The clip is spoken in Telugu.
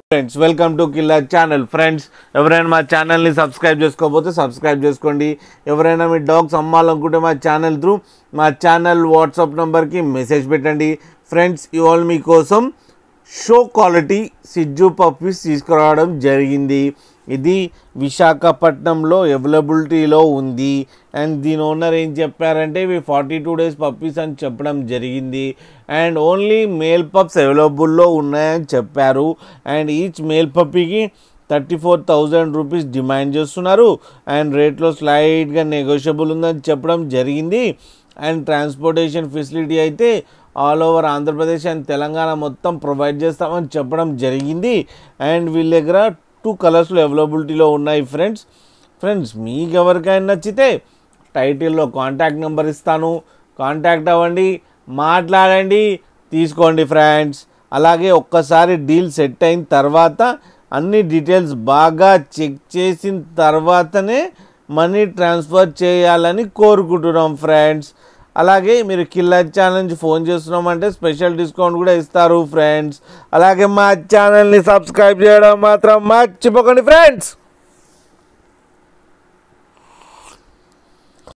friends welcome to killer channel friends ఎవరైనా మా ఛానల్ని సబ్స్క్రైబ్ చేసుకోకపోతే సబ్స్క్రైబ్ చేసుకోండి ఎవరైనా మీ డాగ్స్ అమ్మాలనుకుంటే మా ఛానల్ త్రూ మా ఛానల్ వాట్సాప్ నెంబర్కి మెసేజ్ పెట్టండి ఫ్రెండ్స్ ఇవాళ మీకోసం షో క్వాలిటీ సిజ్జు పప్పీస్ తీసుకురావడం జరిగింది ఇది విశాఖపట్నంలో అవైలబిలిటీలో ఉంది అండ్ దీని ఓనర్ ఏం చెప్పారంటే ఇవి ఫార్టీ టూ డేస్ పప్పీస్ అని చెప్పడం జరిగింది అండ్ ఓన్లీ మేల్ పప్స్ అవైలబుల్లో ఉన్నాయని చెప్పారు అండ్ ఈచ్ మేల్ పప్పీకి thirty four thousand rupees demand చేస్తున్నారు అండ్ రేట్లో స్లైడ్గా నెగోషియబుల్ ఉందని చెప్పడం జరిగింది అండ్ ట్రాన్స్పోర్టేషన్ ఫెసిలిటీ అయితే all over Andhra Pradesh and Telangana మొత్తం ప్రొవైడ్ చేస్తామని చెప్పడం జరిగింది అండ్ వీళ్ళ దగ్గర టూ కలర్స్లో అవైలబిలిటీలో ఉన్నాయి ఫ్రెండ్స్ ఫ్రెండ్స్ మీకు ఎవరికైనా నచ్చితే టైటిల్లో కాంటాక్ట్ నెంబర్ ఇస్తాను కాంటాక్ట్ అవ్వండి మాట్లాడండి తీసుకోండి ఫ్రెండ్స్ అలాగే ఒక్కసారి డీల్ సెట్ అయిన తర్వాత అన్ని డీటెయిల్స్ బాగా చెక్ చేసిన తర్వాతనే మనీ ట్రాన్స్ఫర్ చేయాలని కోరుకుంటున్నాం ఫ్రెండ్స్ అలాగే మీరు కిల్లర్ ఛానల్ నుంచి ఫోన్ చేస్తున్నామంటే స్పెషల్ డిస్కౌంట్ కూడా ఇస్తారు ఫ్రెండ్స్ అలాగే మా ఛానల్ని సబ్స్క్రైబ్ చేయడం మాత్రం మర్చిపోకండి ఫ్రెండ్స్